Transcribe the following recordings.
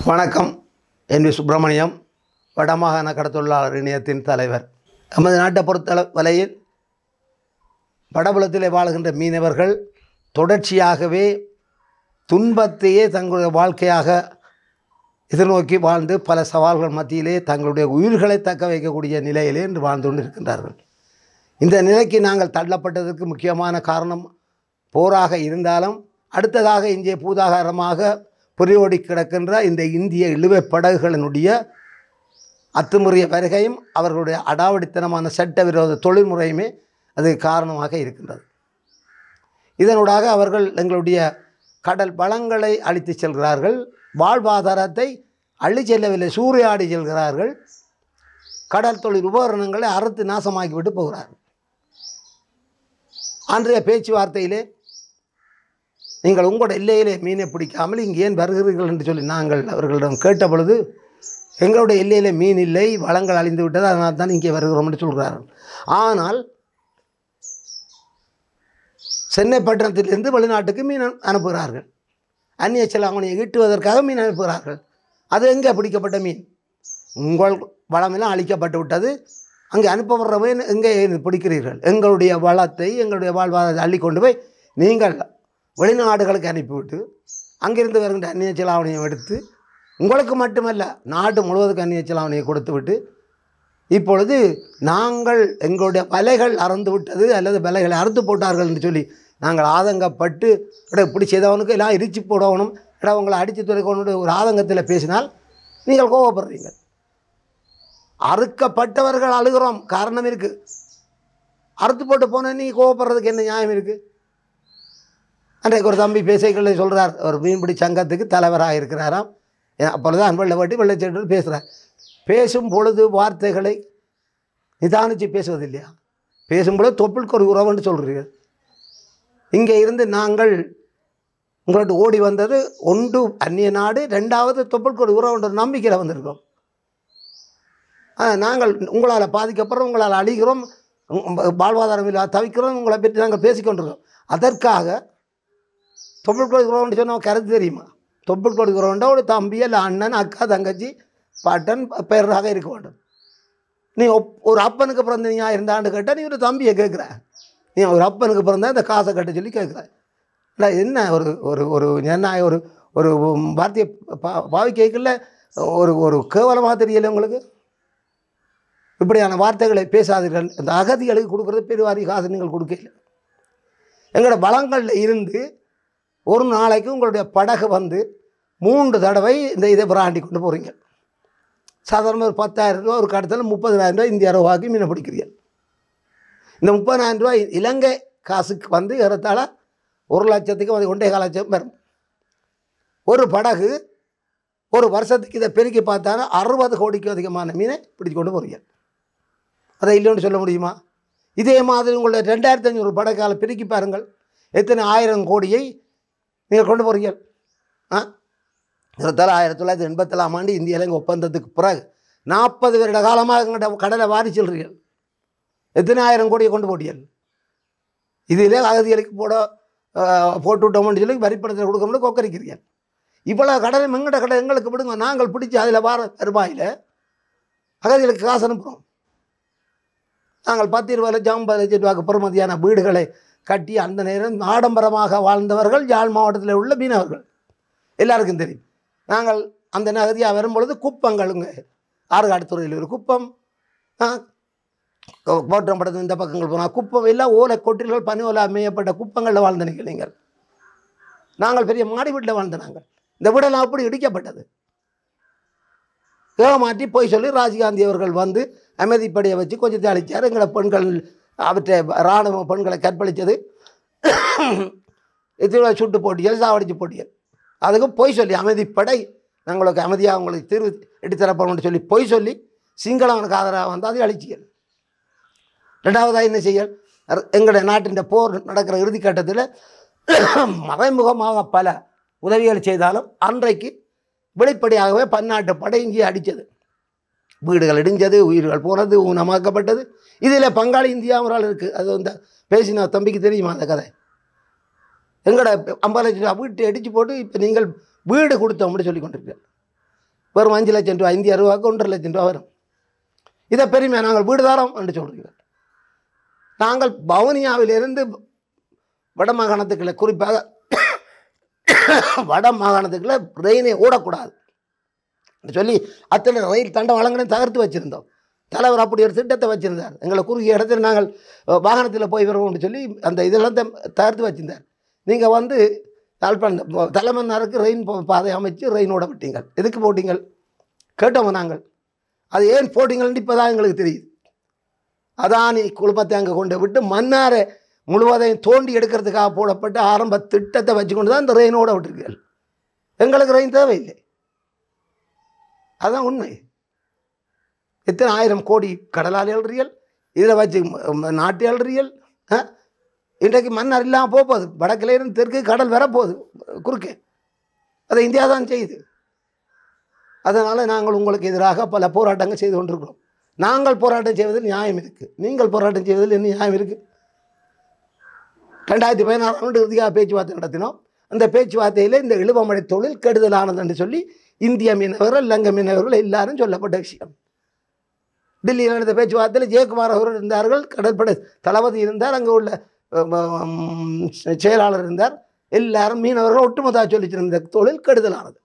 வணக்கம் N V Subramaniam வடமாகாண கடத்தொழிலாளர் இணையத்தின் தலைவர் நமது நாட்டை பொறுத்த வரையில் வடபுலத்திலே வாழுகின்ற மீனவர்கள் தொடர்ச்சியாகவே துன்பத்தையே தங்களுடைய வாழ்க்கையாக எதிர்நோக்கி வாழ்ந்து பல சவால்கள் மத்தியிலே தங்களுடைய உயிர்களை தக்க வைக்கக்கூடிய நிலையிலே இன்று வாழ்ந்து கொண்டு இருக்கின்றார்கள் இந்த நிலைக்கு நாங்கள் தள்ளப்பட்டதற்கு முக்கியமான காரணம் போராக இருந்தாலும் அடுத்ததாக இங்கே பூதாகாரமாக புரியோடி கிடக்கின்ற இந்த இந்திய இழுவைப் படகுகளினுடைய அத்துமுறைய வருகையும் அவர்களுடைய அடாவடித்தனமான சட்டவிரோத தொழில்முறையுமே அது காரணமாக இருக்கின்றது இதனூடாக அவர்கள் எங்களுடைய கடல் வளங்களை அழித்து செல்கிறார்கள் வாழ்வாதாரத்தை அள்ளி செல்லவில்லை சூறையாடி செல்கிறார்கள் கடல் தொழில் உபகரணங்களை அறுத்து நாசமாக்கிவிட்டு போகிறார்கள் அன்றைய பேச்சுவார்த்தையிலே நீங்கள் உங்களோட எல்லையிலே மீனை பிடிக்காமல் இங்கே ஏன் வருகிறீர்கள் என்று சொல்லி நாங்கள் அவர்களிடம் கேட்ட பொழுது எங்களுடைய எல்லையிலே மீன் இல்லை வளங்கள் அழிந்து விட்டது அதனால் தான் இங்கே வருகிறோம் என்று சொல்கிறார்கள் ஆனால் சென்னை பட்டணத்திலிருந்து வெளிநாட்டுக்கு மீன் அனு- அனுப்புகிறார்கள் அந்நிய செலாவணியை ஈட்டுவதற்காக மீன் அனுப்புகிறார்கள் அது எங்கே பிடிக்கப்பட்ட மீன் உங்கள் வளமெல்லாம் அழிக்கப்பட்டு விட்டது அங்கே அனுப்பப்படுற மீன் எங்கே பிடிக்கிறீர்கள் எங்களுடைய வளத்தை எங்களுடைய வாழ்வாதாரத்தை அள்ளி கொண்டு போய் நீங்கள் வெளிநாடுகளுக்கு அனுப்பிவிட்டு அங்கிருந்து வருகின்ற அந்நிய செலாவணியை எடுத்து உங்களுக்கு மட்டுமல்ல நாடு முழுவதுக்கு அந்நிய செலாவணியை கொடுத்து விட்டு இப்பொழுது நாங்கள் எங்களுடைய வலைகள் அறந்து விட்டது அல்லது வலைகளை அறுத்து போட்டார்கள் என்று சொல்லி நாங்கள் ஆதங்கப்பட்டு இட இப்படி செய்தவனுக்கு எல்லாம் இடிச்சு போடணும் இட உங்களை அடித்து துறைக்கணும் ஒரு ஆதங்கத்தில் பேசினால் நீங்கள் கோவப்படுறீங்க அறுக்கப்பட்டவர்கள் அழுகிறோம் காரணம் இருக்குது அறுத்து போட்டு போன நீ கோவப்படுறதுக்கு என்ன நியாயம் இருக்குது அன்றைக்கு ஒரு தம்பி பேசைகளை சொல்கிறார் ஒரு மீன்பிடி சங்கத்துக்கு தலைவராக இருக்கிறாராம் ஏன் அப்பொழுது அன்பளில் வட்டி வெள்ளச்சேட்டு பேசுகிறார் பேசும் பொழுது வார்த்தைகளை நிதானித்து பேசுவது இல்லையா பேசும்பொழுது தொப்புளுக்கு ஒரு உறவுன்னு சொல்கிறீர்கள் இங்கே இருந்து நாங்கள் உங்கள்கிட்ட ஓடி வந்தது ஒன்று அந்நிய நாடு ரெண்டாவது தொப்புளுக்கு ஒரு உறவுன்ற நம்பிக்கையில் வந்திருக்கோம் ஆ, நாங்கள் உங்களால் பாதிக்கப்படுறோம் உங்களால் அழிகிறோம் உம், வாழ்வாதாரம் இல்லா தவிக்கிறோம் உங்களை பற்றி நாங்கள் பேசிக்கொண்டிருக்கோம் அதற்காக தொப்புள் கொடுக்குறோம்னு சொன்னால் கருத்து தெரியுமா தொப்புள் கொடுக்குறோம்னா ஒரு தம்பி இல்லை அண்ணன் அக்கா தங்கச்சி பாட்டன் பேராக இருக்க வேண்டும் நீ ஒப் ஒரு அப்பனுக்கு பிறந்த நீ இருந்தான்னு கேட்டால் நீ ஒரு தம்பியை கேட்குற நீ ஒரு அப்பனுக்கு பிறந்தா இந்த காசை கட்ட சொல்லி கேட்குற இல்லை என்ன ஒரு ஒரு ஒரு என்ன ஒரு ஒரு வார்த்தையை பா பாவி கேட்கல ஒரு ஒரு கேவலமாக தெரியல உங்களுக்கு இப்படியான வார்த்தைகளை பேசாதீர்கள் இந்த அகதிகளுக்கு கொடுக்குறது பெருவாரி காசு நீங்கள் கொடுக்கல எங்களோட வளங்களில் இருந்து ஒரு நாளைக்கு உங்களுடைய படகு வந்து மூன்று தடவை இந்த இதை பிராண்டி கொண்டு போகிறீங்க சாதாரண ஒரு பத்தாயிரம் ரூபா ஒரு கடத்தில் முப்பதாயிரம் ரூபாய் இந்திய ரூபாய்க்கு மீனை பிடிக்கிறீங்க இந்த முப்பதாயிரம் ரூபாய் இலங்கை காசுக்கு வந்து ஏறத்தாழ ஒரு லட்சத்துக்கு வந்து ஒன்றே கால் லட்சம் வரும் ஒரு படகு ஒரு வருஷத்துக்கு இதை பெருக்கி பார்த்தாலும் அறுபது கோடிக்கு அதிகமான மீனை பிடிச்சு கொண்டு போகிறீங்க அதை இல்லைன்னு சொல்ல முடியுமா இதே மாதிரி உங்களுடைய ரெண்டாயிரத்தி ஐநூறு படகால பெருக்கி பாருங்கள் எத்தனை ஆயிரம் கோடியை நீங்கள் கொண்டு போகிறீங்க ஆ இருபத்தாறு ஆயிரத்தி தொள்ளாயிரத்தி எண்பத்தேழாம் ஆண்டு இந்திய இலங்கை ஒப்பந்தத்துக்கு பிறகு நாற்பது வருட காலமாக எங்கள்கிட்ட கடலை வாரி செல்றீர்கள் எத்தனை ஆயிரம் கோடியை கொண்டு போட்டீர்கள் இதிலே அகதிகளுக்கு போட ஆஹ், போட்டு விட்டோம்னு சொல்லி வரிப்பணத்தில் கொடுக்கணும்னு கொக்கரிக்கிறீர்கள் இவ்வளோ கடலை எங்கள்கிட்ட கடை எங்களுக்கு விடுங்க நாங்கள் பிடிச்சி அதில் வார வருவாயில் அகதிகளுக்கு காசு அனுப்புகிறோம் நாங்கள் பத்து இருபது லட்சம் ஐம்பது லட்சம் ரூபாய்க்கு பெறுமதியான வீடுகளை கட்டி அந்த நேரம் ஆடம்பரமாக வாழ்ந்தவர்கள் யாழ் மாவட்டத்தில் உள்ள மீனவர்கள் எல்லாருக்கும் தெரியும் நாங்கள் அந்த நகதியாக வரும்பொழுது குப்பங்களுங்க ஆறுகாட்டுத்துறையில் ஒரு குப்பம் ஆ, கோட்டம்படத்து இந்த பக்கங்கள் போனால் குப்பம் எல்லாம் ஓலை கொட்டில்கள் பனி ஓலை மேயப்பட்ட குப்பங்களில் வாழ்ந்த நீங்கள் நீங்கள் நாங்கள் பெரிய மாடி வீட்டில் வாழ்ந்த நாங்கள் இந்த வீடெல்லாம் அப்படி இடிக்கப்பட்டது ஏமாற்றி போய் சொல்லி ராஜீவ்காந்தி அவர்கள் வந்து அமைதிப்படையை வச்சு கொஞ்சத்தை அழிச்சார் எங்களை பெண்கள் அவற்றை இராணுவ பெண்களை கற்பழித்தது இதில் சுட்டு போட்டியல் சாவடிச்சு போட்டியல் அதுக்கும் பொய் சொல்லி அமைதிப்படை நாங்களுக்கு அமைதியாக உங்களுக்கு தீர்வு எடுத்துத்தரப்போம்னு சொல்லி பொய் சொல்லி சிங்களவனுக்கு ஆதரவாக வந்து அதை அழிச்சியல் ரெண்டாவதாக என்ன செய்ய எங்களுடைய நாட்டின் போர் நடக்கிற இறுதிக்கட்டத்தில் மறைமுகமாக பல உதவிகள் செய்தாலும் அன்றைக்கு வெளிப்படையாகவே பன்னாட்டு படை இங்கே அடித்தது வீடுகள் இடிஞ்சது உயிர்கள் போனது ஊனமாக்கப்பட்டது இதில் பங்காளி இந்தியா ஒரு ஆள் இருக்குது அது இந்த பேசின தம்பிக்கு தெரியுமா அந்த கதை எங்களோட ஐம்பது லட்சம் ரூபா வீட்டை அடித்து போட்டு இப்போ நீங்கள் வீடு கொடுத்தோம்னு சொல்லி கொண்டிருக்கீங்க வெறும் அஞ்சு லட்சம் ரூபா இந்திய ரூபாய்க்கு ஒன்றரை லட்சம் ரூபா வரும் இதை பெருமையா நாங்கள் வீடு தரோம் என்று சொல்கிறீங்க நாங்கள் பவுனியாவிலிருந்து வட மாகாணத்துக்குள்ள குறிப்பாக வட மாகாணத்துக்குள்ள ரெயினை ஓடக்கூடாது என்று சொல்லி அத்தனை ரயில் தண்டம் வழங்கின தகர்த்து வச்சுருந்தோம் தலைவர் அப்படி ஒரு திட்டத்தை வச்சுருந்தார் எங்களை குறுகிய இடத்துல நாங்கள் அஹ், வாகனத்தில் போய் வருவோம்னு சொல்லி அந்த இதெல்லாம் த- தகர்த்து வச்சிருந்தார் நீங்கள் வந்து யாழ்ப்பாணம் தலைமன்னாருக்கு ரெயின் பா- பாதை அமைச்சு ரெயினோட விட்டீங்கள் எதுக்கு போட்டீங்கள் கேட்டோம் நாங்கள் அது ஏன் போட்டீங்கன்னு இப்போ தான் எங்களுக்கு தெரியுது அதானி குழுமத்தை அங்கே கொண்டு விட்டு மன்னாரை முழுவதையும் தோண்டி எடுக்கிறதுக்காக போடப்பட்ட ஆரம்ப திட்டத்தை வச்சுக்கொண்டு தான் இந்த ரெயினோட விட்டுருக்கீர்கள் எங்களுக்கு ரெயின் தேவையில்லை அதுதான் உண்மை எத்தனை ஆயிரம் கோடி கடலால் எழுறியல் இதில் வச்சு ம- நாட்டு எழுறியல் ஆ? இன்றைக்கு மன்னர் இல்லாமல் போக போகுது வடக்கில் இருந்து தெற்கு கடல் வரப்போகுது குறுக்கே அதை இந்தியா தான் செய்யுது அதனால் நாங்கள் உங்களுக்கு எதிராக பல போராட்டங்கள் செய்து கொண்டிருக்கிறோம் நாங்கள் போராட்டம் செய்வதில் நியாயம் இருக்குது நீங்கள் போராட்டம் செய்வதில் என்ன நியாயம் இருக்குது ரெண்டாயிரத்தி பதினாறாம் ஆண்டு இறுதியாக பேச்சுவார்த்தை நடத்தினோம் அந்த பேச்சுவார்த்தையில் இந்த இழுவமடை தொழில் கெடுதலானது என்று சொல்லி இந்திய மீனவர்கள் இலங்கை மீனவர்கள் எல்லாரும் சொல்லப்பட்ட விஷயம் டெல்லியில் நடந்த பேச்சுவார்த்தையில் ஜெயக்குமார் அவர்கள் இருந்தார்கள் கடற்படை தளபதி இருந்தார் அங்கே உள்ள அஹ், உம், செயலாளர் இருந்தார் எல்லாரும் மீனவர்கள் ஒட்டுமொத்தமாக சொல்லிச்சிருந்த தொழில் கெடுதலானது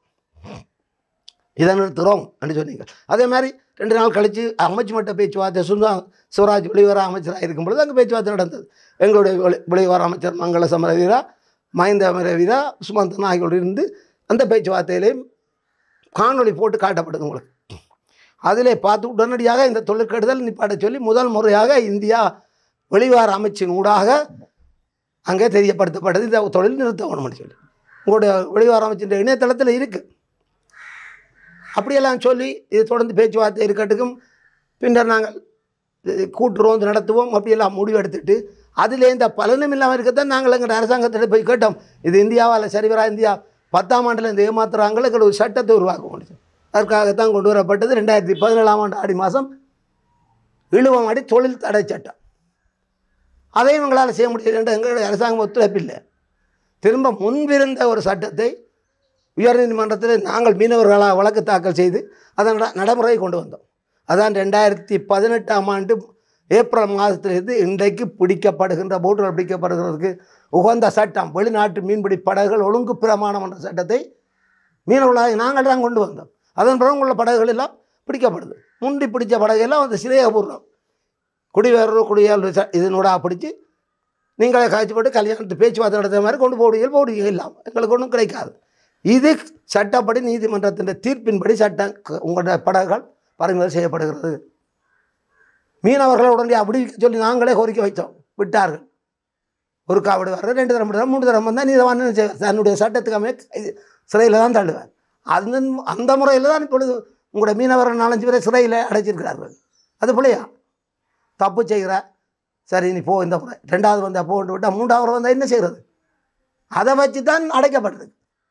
இதை நிறுத்துகிறோம் என்று சொன்னீங்க அதே மாதிரி ரெண்டு நாள் கழித்து அமைச்சு மட்ட பேச்சுவார்த்தை சுந்தா சிவராஜ் வெளிவர அமைச்சராக இருக்கும் பொழுது அங்கே பேச்சுவார்த்தை நடந்தது எங்களுடைய வெளி- வெளிவார அமைச்சர் மங்கள சமரவீரா மஹிந்த அமரவீரா சுமந்தன் ஆகியோடு இருந்து அந்த பேச்சுவார்த்தையிலையும் காணொளி போட்டு காட்டப்படுது உங்களுக்கு அதிலே பார்த்து உடனடியாக இந்த தொழிற்கெடுதல் நிப்பாட்ட சொல்லி முதல் முறையாக இந்தியா வெளிவார அமைச்சின் ஊடாக அங்கே தெரியப்படுத்தப்பட்டது இந்த தொழில் நிறுத்த வேணும்னு சொல்லி உங்களுடைய வெளிவார அமைச்சின் இணையதளத்தில் இருக்குது அப்படியெல்லாம் சொல்லி இது தொடர்ந்து பேச்சுவார்த்தை இருக்கட்டுக்கும் பின்னர் நாங்கள் இது கூட்டுறோம் நடத்துவோம் அப்படியெல்லாம் முடிவு எடுத்துட்டு அதில் இந்த பலனும் இல்லாமல் இருக்கத்தான் நாங்கள் எங்கள் அரசாங்கத்திட்ட போய் கேட்டோம் இது இந்தியாவால் சரிவரா இந்தியா பத்தாம் ஆண்டில் இந்த ஏமாத்துறாங்களோ எங்களை ஒரு சட்டத்தை உருவாக்க முடியும் அதற்காகத்தான் கொண்டு வரப்பட்டது ரெண்டாயிரத்தி பதினேழாம் ஆண்டு ஆடி மாதம் இழுவம் அடி தொழில் தடை சட்டம் அதையும் எங்களால் செய்ய முடியல என்று எங்களுடைய அரசாங்கம் ஒத்துழைப்பில்லை திரும்ப முன்பிருந்த ஒரு சட்டத்தை உயர்நீதிமன்றத்தில் நாங்கள் மீனவர்களாக வழக்கு தாக்கல் செய்து அதை நட நடைமுறை கொண்டு வந்தோம் அதான் ரெண்டாயிரத்தி பதினெட்டாம் ஆண்டு ஏப்ரல் மாதத்திலிருந்து இன்றைக்கு பிடிக்கப்படுகின்ற போட்டுகள் பிடிக்கப்படுகிறதுக்கு உகந்த சட்டம் வெளிநாட்டு மீன்பிடி படகுகள் ஒழுங்கு பிரமாணம் என்ற சட்டத்தை மீனவர்களாக நாங்கள் தான் கொண்டு வந்தோம் அதன் பிறகு உள்ள படகுகள் எல்லாம் பிடிக்கப்படுது முண்டி பிடிச்ச படகெல்லாம் வந்து சிறையபூர்வம் குடிவேறு குடியால் இதனோட பிடிச்சி நீங்களே காய்ச்சி போட்டு கல்யாணத்து பேச்சுவார்த்தை நடத்துற மாதிரி கொண்டு போடுவீங்க போடுவீங்க இல்லாமல் எங்களுக்கு ஒன்றும் கிடைக்காது இது சட்டப்படி நீதிமன்றத்தின் தீர்ப்பின்படி சட்டம் க- உங்களுடைய படகுகள் பறிமுதல் செய்யப்படுகிறது மீனவர்களை உடனடியாக விடுவிக்க சொல்லி நாங்களே கோரிக்கை வைத்தோம் விட்டார்கள் ஒரு காவடு வர ரெண்டு தரம் விடுறார் மூணு தரம் வந்தால் நீதவான் செய்வார் தன்னுடைய சட்டத்துக்கு அமைய சிறையில் தான் தள்ளுவார் அந்த அந்த முறையில் தான் இப்பொழுது உங்களுடைய மீனவர்கள் நாலஞ்சு பேரை சிறையில் அடைச்சிருக்கிறார்கள் அது பிள்ளையா தப்பு செய்கிற சரி நீ போ இந்த முறை ரெண்டாவது வந்தால் போட்டு விட்டால் மூன்றாவது வந்தால் என்ன செய்கிறது அதை வச்சு தான் அடைக்கப்படுது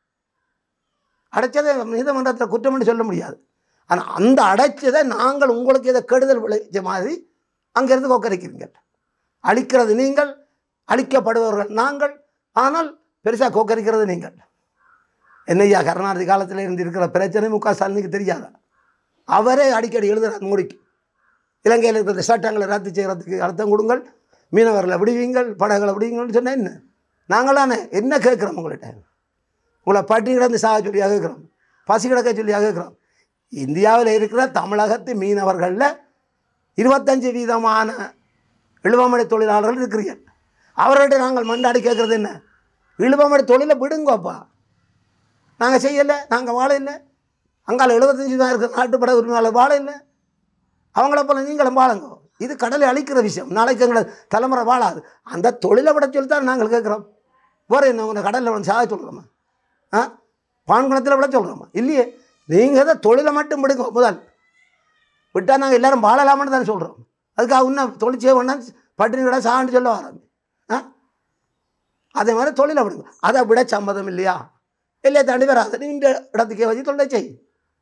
அடைச்சதை நீதிமன்றத்தில் குற்றம்னு சொல்ல முடியாது ஆனால் அந்த அடைச்சதை நாங்கள் உங்களுக்கு இதை கெடுதல் விளைவிச்ச மாதிரி அங்கேருந்து கொக்கரிக்கிறீங்க அழிக்கிறது நீங்கள் அழிக்கப்படுபவர்கள் நாங்கள் ஆனால் பெருசாக கொக்கரிக்கிறது நீங்கள் என்னையா கருணாநிதி காலத்தில் இருந்து இருக்கிற பிரச்சனை முக ஸ்டாலினுக்கு தெரியாதா அவரே அடிக்கடி எழுதுறார் மோடிக்கு இலங்கையில் இருக்கிற சட்டங்களை ரத்து செய்கிறதுக்கு அர்த்தம் கொடுங்கள் மீனவர்களை விடுவீங்கள் படகுகளை விடுவீங்கள்னு சொன்னால் என்ன நாங்களானே என்ன கேட்குறோம் உங்கள்கிட்ட உங்களை பட்டி கிடந்து சாக சொல்லி கேட்குறோம் பசி கிடக்க சொல்லி கேட்குறோம் இந்தியாவில் இருக்கிற தமிழகத்து மீனவர்களில் இருபத்தஞ்சு வீதமான இழுவமடை தொழிலாளர்கள் இருக்கிறீர்கள் அவர்கிட்ட நாங்கள் மண்டாடி கேட்குறது என்ன இழுவமடை தொழிலை விடுங்கோப்பா நாங்கள் செய்யலை நாங்கள் வாழ இல்லை அங்கால எழுபத்தஞ்சு தான் இருக்கிற நாட்டுப்பட உரிமையாளர் வாழ இல்லை அவங்கள போல நீங்களும் வாழுங்க இது கடலை அழிக்கிற விஷயம் நாளைக்கு எங்களை தலைமுறை வாழாது அந்த தொழிலை விட சொல்லி தான் நாங்கள் கேட்குறோம் வேறு என்ன உங்களை கடலில் வந்து சாக சொல்கிறோமா ஆ பான்குளத்தில் விட சொல்கிறோமா இல்லையே நீங்கள் தான் தொழிலை மட்டும் விடுங்க முதல் விட்டால் நாங்கள் எல்லாரும் வாழலாம்னு தான் சொல்கிறோம் அதுக்காக இன்னும் தொழில் செய்ய வேணாம் பட்டினி விட சான்னு சொல்ல வரோம் ஆ அதே மாதிரி தொழிலை விடுங்க அதை விட சம்மதம் இல்லையா இல்லையா தாண்டி வராது நீ இந்த இடத்துக்கே வச்சு தொழிலை செய்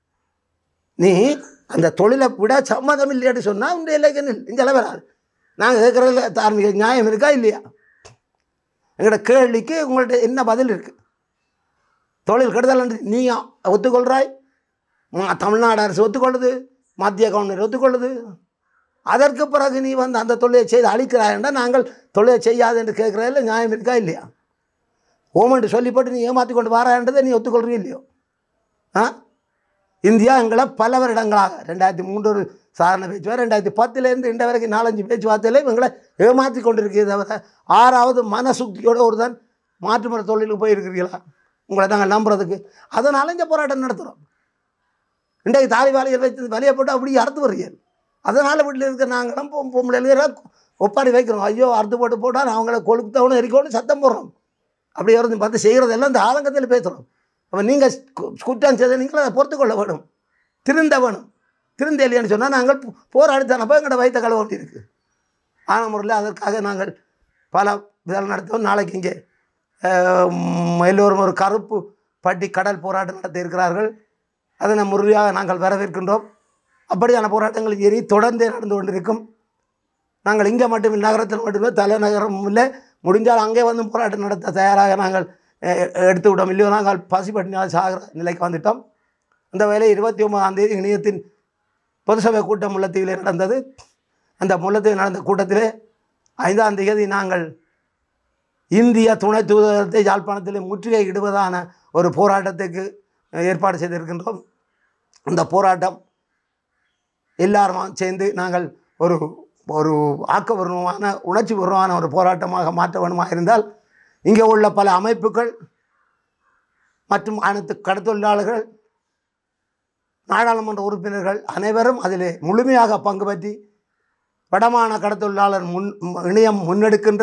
நீ அந்த தொழிலை விட சம்மதம் இல்லையான்னு சொன்னால் உண்டு இல்லைக்கு நில் இங்கெல்லாம் வராது நாங்கள் கேட்குறதுல தார்மீக நியாயம் இருக்கா இல்லையா எங்களோட கேள்விக்கு உங்கள்ட்ட என்ன பதில் இருக்குது தொழில் கெடுதல் என்று நீ ஒத்துக்கொள்கிறாய் ம், தமிழ்நாடு அரசு ஒத்துக்கொள்ளுது மத்திய கவர்னர் ஒத்துக்கொள்ளுது அதற்கு பிறகு நீ வந்து அந்த தொழிலை செய்து அழிக்கிறாயண்டா நாங்கள் தொழிலை செய்யாது என்று கேட்குறதில்ல நியாயம் இருக்கா இல்லையா ஓமெண்ட் சொல்லிப்பட்டு நீ ஏமாற்றி கொண்டு வரான்றதை நீ ஒத்துக்கொள்றியோ இல்லையோ ஆ இந்தியா எங்களை பல வருடங்களாக ரெண்டாயிரத்தி மூன்று ஒரு சாதாரண பேச்சுவார் ரெண்டாயிரத்தி பத்துலேருந்து இன்ற வரைக்கும் நாலஞ்சு பேச்சுவார்த்தையில இவங்களை ஏமாற்றி கொண்டிருக்கிறத தவிர ஆறாவது மனசுக்தியோட ஒரு தான் மாற்றுமுறை தொழிலுக்கு போயிருக்கிறீங்களா உங்களை நாங்கள் நம்புறதுக்கு அதனால இந்த போராட்டம் நடத்துகிறோம் இன்றைக்கு தாலிபாலிகள் வைத்து வலியை போட்டு அப்படி அறுத்து வருகிறேன் அதனால் வீட்டில் இருக்க நாங்களும் பொ- பொம்பளைகளை ஒப்பாரி வைக்கிறோம் ஐயோ அறுத்து போட்டு போட்டால் அவங்கள கொளுத்தவனும் எரிக்கணும் சத்தம் போடுறோம் அப்படி இருந்து பார்த்து செய்கிறதெல்லாம் இந்த ஆதங்கத்தில் பேசுகிறோம் அப்போ நீங்கள் குற்றம் செய்த நீங்கள் அதை பொறுத்துக்கொள்ள வேணும் திருந்த வேணும் திருந்த இல்லையான்னு சொன்னால் நாங்கள் போ- போராடி தானப்போ எங்களோட வயிற்ற கழுவ வேண்டி இருக்குது ஆன முறையில் அதற்காக நாங்கள் பல இதெல்லாம் நடத்துவோம் நாளைக்கு இங்கே அஹ், ம், எல்லோரும் ஒரு கருப்பு பட்டி கடல் போராட்டம் நடத்த இருக்கிறார்கள் அதனை முறையாக நாங்கள் வரவேற்கின்றோம் அப்படியான போராட்டங்கள் இனி தொடர்ந்தே நடந்து கொண்டிருக்கும் நாங்கள் இங்கே மட்டும் நகரத்தில் மட்டுமே தலைநகரம் இல்லை முடிஞ்சால் அங்கே வந்து போராட்டம் நடத்த தயாராக நாங்கள் அஹ், எடுத்து விட்டோம் இல்லையோ நாங்கள் பசிப்பட்டினால் சாகிற நிலைக்கு வந்துட்டோம் அந்த வேலை இருபத்தி ஒன்பதாம் தேதி இணையத்தின் பொதுசபை கூட்டம் முல்லைத்தீவிலே நடந்தது அந்த முல்லைத்தீவில் நடந்த கூட்டத்திலே ஐந்தாம் தேதி நாங்கள் இந்திய துணை தூதரகத்தை யாழ்ப்பாணத்தில் முற்றுகையிடுவதான ஒரு போராட்டத்துக்கு அஹ், ஏற்பாடு செய்திருக்கின்றோம் அந்த போராட்டம் எல்லாரும் சேர்ந்து நாங்கள் ஒரு ஒரு ஆக்கபூர்வமான உணர்ச்சிபூர்வமான ஒரு போராட்டமாக மாற்ற வேணுமாக இருந்தால் இங்கே உள்ள பல அமைப்புகள் மற்றும் அனைத்து கடத்தொழிலாளர்கள் நாடாளுமன்ற உறுப்பினர்கள் அனைவரும் அதிலே முழுமையாக பங்கு பற்றி வடமாநில கடத்தொழிலாளர் முன் இணையம் முன்னெடுக்கின்ற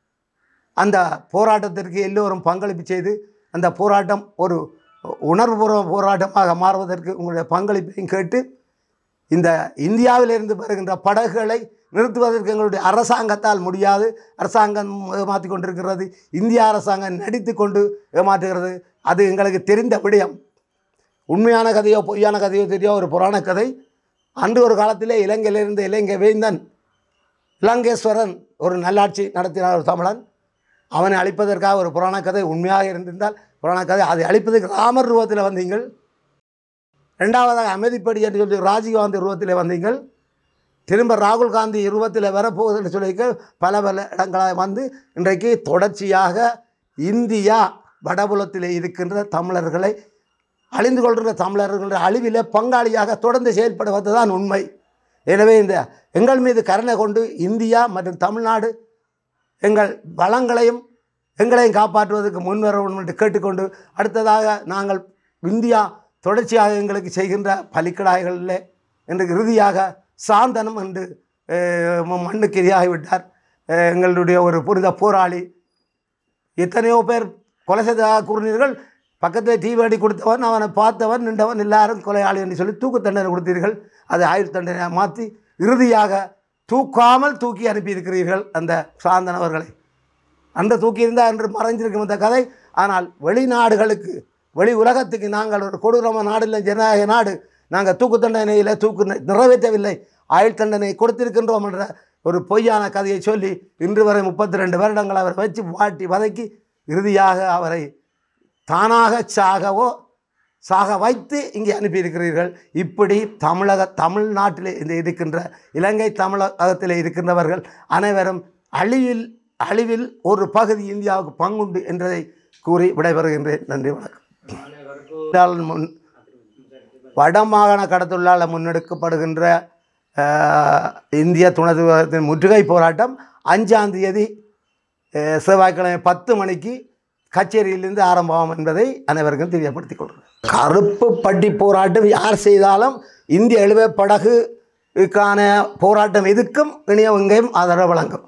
அந்த போராட்டத்திற்கு எல்லோரும் பங்களிப்பு செய்து அந்த போராட்டம் ஒரு உணர்வுபூர்வ போராட்டமாக மாறுவதற்கு உங்களுடைய பங்களிப்பையும் கேட்டு இந்த இந்தியாவிலிருந்து வருகின்ற படகுகளை நிறுத்துவதற்கு எங்களுடைய அரசாங்கத்தால் முடியாது அரசாங்கம் ஏமாற்றி கொண்டிருக்கிறது இந்திய அரசாங்கம் நடித்து கொண்டு ஏமாற்றுகிறது அது எங்களுக்கு தெரிந்த விடயம் உண்மையான கதையோ பொய்யான கதையோ தெரியோ ஒரு புராண கதை அன்று ஒரு காலத்திலே இலங்கையிலிருந்து இலங்கை வேந்தன் இலங்கேஸ்வரன் ஒரு நல்லாட்சி நடத்தினார் ஒரு தமிழன் அவனை அழிப்பதற்காக ஒரு புராண கதை உண்மையாக இருந்திருந்தால் புராண கதை அதை அழிப்பதற்கு ராமர் ரூபத்தில் வந்தீங்கள் ரெண்டாவதாக அமைதிப்படி என்று சொல்லி ராஜீவ்காந்தி உருவத்தில் வந்தீங்கள் திரும்ப ராகுல் காந்தி உருவத்தில் வரப்போகுது என்று சொல்லி பல பல இடங்களாக வந்து இன்றைக்கு தொடர்ச்சியாக இந்தியா வடபுலத்தில் இருக்கின்ற தமிழர்களை அழிந்து கொள்கின்ற தமிழர்களுடைய அழிவிலே பங்காளியாக தொடர்ந்து செயல்படுவது தான் உண்மை எனவே இந்த எங்கள் மீது கருணை கொண்டு இந்தியா மற்றும் தமிழ்நாடு எங்கள் வளங்களையும் எங்களையும் காப்பாற்றுவதற்கு முன்வரவும் என்று கேட்டுக்கொண்டு அடுத்ததாக நாங்கள் இந்தியா தொடர்ச்சியாக எங்களுக்கு செய்கின்ற பலிக்கடாய்களில் என்று இறுதியாக சாந்தனம் என்று அஹ், ம- மண்ணுக்கு இரையாகிவிட்டார் அஹ், எங்களுடைய ஒரு புனித போராளி எத்தனையோ பேர் கொலை செய்ததாக கூறினீர்கள் பக்கத்தில் டீ வேடி கொடுத்தவன் அவனை பார்த்தவன் நின்றவன் எல்லாரும் கொலையாளி என்று சொல்லி தூக்கு தண்டனை கொடுத்தீர்கள் அதை ஆயுள் தண்டனையாக மாற்றி இறுதியாக தூக்காமல் தூக்கி அனுப்பியிருக்கிறீர்கள் அந்த சாந்தனவர்களை அந்த தூக்கி இருந்தால் என்று மறைஞ்சிருக்கும் இந்த கதை ஆனால் வெளிநாடுகளுக்கு வெளி உலகத்துக்கு நாங்கள் ஒரு கொடூரமான நாடு இல்லை ஜனநாயக நாடு நாங்கள் தூக்கு தண்டனையில் தூக்கு நி- நிறைவேற்றவில்லை ஆயுள் தண்டனை கொடுத்திருக்கின்றோம் என்ற ஒரு பொய்யான கதையை சொல்லி இன்று வரை முப்பத்தி ரெண்டு வருடங்கள் அவரை வச்சு வாட்டி வதக்கி இறுதியாக அவரை தானாக சாகவோ சாக வைத்து இங்கே அனுப்பியிருக்கிறீர்கள் இப்படி தமிழக தமிழ்நாட்டில் இந்த இருக்கின்ற இலங்கை தமிழகத்தில் இருக்கின்றவர்கள் அனைவரும் அழிவில் அழிவில் ஒரு பகுதி இந்தியாவுக்கு பங்குண்டு என்பதை கூறி விடைபெறுகின்றேன் நன்றி வணக்கம் தொழிலாளர் முன் வடமாகாண கடத்தொழிலாளர் முன்னெடுக்கப்படுகின்ற அஹ், இந்திய துணைத்துவத்தின் முற்றுகை போராட்டம் அஞ்சாம் தேதி அஹ், செவ்வாய்க்கிழமை பத்து மணிக்கு கச்சேரியிலிருந்து ஆரம்பமாகும் என்பதை அனைவருக்கும் தெரியப்படுத்திக் கொள்கிறேன் கருப்பு பட்டி போராட்டம் யார் செய்தாலும் இந்திய எழுவை படகுக்கான போராட்டம் எதுக்கும் இணைய எங்கேயும் ஆதரவு வழங்கும்